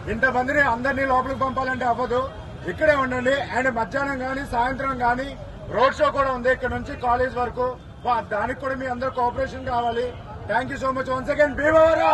ఇంతమందిని అందరినీ లోపలికి పంపాలంటే అవ్వదు ఇక్కడే ఉండండి అండ్ మధ్యాహ్నం గానీ సాయంత్రం గానీ రోడ్ షో కూడా ఉంది ఇక్కడ నుంచి కాలేజ్ వరకు వా- దానికి కూడా మీ అందరు కోఆపరేషన్ కావాలి thank you so much once again Bhimavaram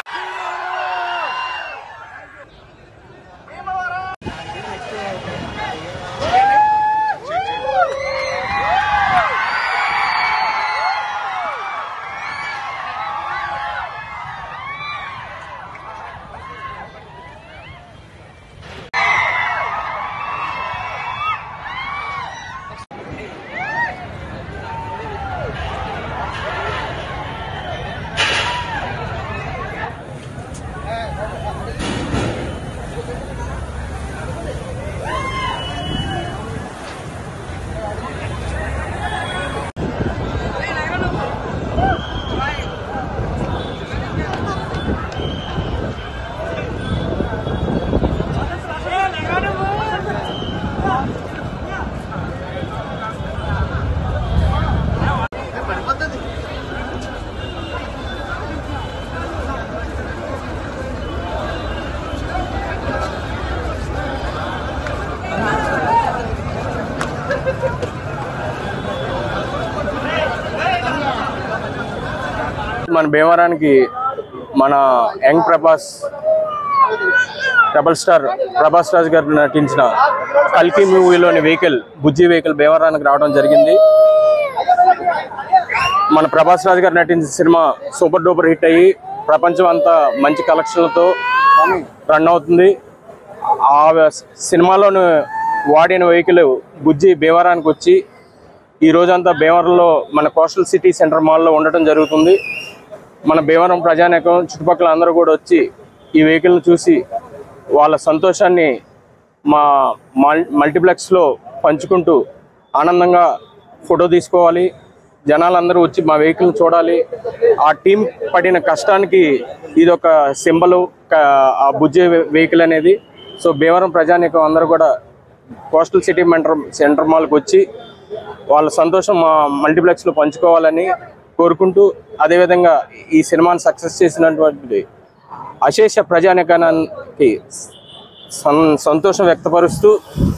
మన భీమవరానికి మన young Prabhas double star Prabhas Raj garu నటించిన కల్కి మూవీలోని వెహికల్ బుజ్జి వెహికల్ భీమవరానికి రావడం జరిగింది మన ప్రభాస్ రాజ్ గారు నటించిన సినిమా సూపర్ డూపర్ హిట్ అయ్యి ప్రపంచం అంతా మంచి కలెక్షన్లతో రన్ అవుతుంది ఆ సినిమాలోని వాడిన వెహికల్ బుజ్జి భీమవరానికి వచ్చి ఈ రోజంతా భీమవరంలో మన కోస్టల్ సిటీ సెంటర్ మాల్లో ఉండటం జరుగుతుంది మన భీమవరం ప్రజానేకం చుట్టుపక్కల అందరూ కూడా వచ్చి ఈ వెహికల్ని చూసి వాళ్ళ సంతోషాన్ని మా మల్ మల్టీప్లెక్స్లో పంచుకుంటూ ఆనందంగా ఫోటో తీసుకోవాలి జనాలందరూ వచ్చి మా వెహికల్ని చూడాలి ఆ టీం పడిన కష్టానికి ఇది ఒక సింబలు ఆ బుజ్జే వెహికల్ అనేది సో భీమవరం ప్రజానీకం అందరూ కూడా కోస్టల్ సిటీ మెంటర్ సెంటర్ మాల్కి వచ్చి వాళ్ళ సంతోషం మా మల్టీప్లెక్స్లో పంచుకోవాలని కోరుకుంటూ అదేవిధంగా ఈ సినిమాని సక్సెస్ చేసినటువంటి అశేష ప్రజానికానికి సం- సంతోషం వ్యక్తపరుస్తూ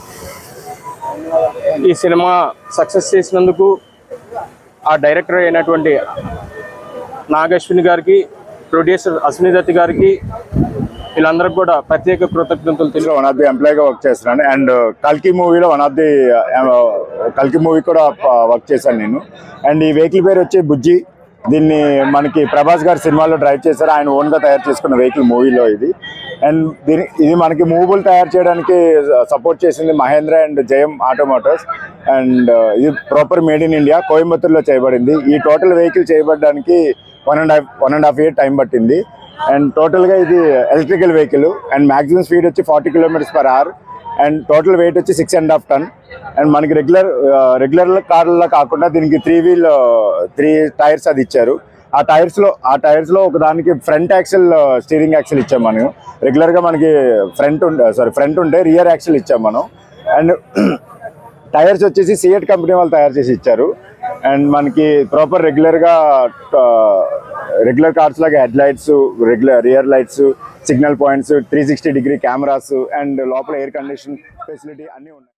ఈ సినిమా సక్సెస్ చేసినందుకు ఆ డైరెక్టర్ అయినటువంటి నాగశ్విని గారికి ప్రొడ్యూసర్ అశ్విని దత్ గారికి వీళ్ళందరికీ కూడా ప్రత్యేక కృతజ్ఞతలు తెలియ వన్ ఆఫ్ ది ఎంప్లాయ్ గా వర్క్ చేస్తున్నాను అండ్ కల్కి మూవీలో వన్ ఆఫ్ ది కల్కి మూవీ కూడా వర్క్ చేశాను నేను అండ్ ఈ వెహికల్ పేరు వచ్చి బుజ్జి దీన్ని మనకి ప్రభాస్ గారు సినిమాలో డ్రైవ్ చేశారు ఆయన ఓన్ గా తయారు చేసుకున్న వెహికల్ మూవీలో ఇది అండ్ దీని ఇది మనకి మూవబుల్ తయారు చేయడానికి సపోర్ట్ చేసింది Mahindra and Jayem Automotives and ఇది ప్రాపర్ మేడ్ ఇన్ ఇండియా కోయంబత్తూర్లో చేయబడింది ఈ టోటల్ వెహికల్ చేయబడడానికి one and half one and half year time పట్టింది అండ్ టోటల్గా ఇది electrical vehicle and maximum speed వచ్చి forty kilometres per hour and total weight వచ్చి six and half ton and మనకి రెగ్యులర్ రెగ్యులర్ కార్లలో కాకుండా దీనికి త్రీ వీల్ త్రీ టైర్స్ అది ఇచ్చారు ఆ టైర్స్ లో ఆ టైర్స్ లో ఒక దానికి ఫ్రంట్ యాక్సిల్ స్టీరింగ్ యాక్సిల్ ఇచ్చాం మనం రెగ్యులర్ గా మనకి ఫ్రంట్ ఉండే సారీ ఫ్రంట్ ఉంటే రియర్ యాక్సిల్ ఇచ్చాం మనం అండ్ టైర్స్ వచ్చేసి సిఎట్ కంపెనీ వాళ్ళు తయారు చేసి ఇచ్చారు అండ్ మనకి ప్రాపర్ రెగ్యులర్ గా రెగ్యులర్ కార్స్ లాగా head lights regular rear lights signal points three sixty degree cameras and లోపల ఎయిర్ కండిషన్ ఫెసిలిటీ అన్నీ ఉన్నాయి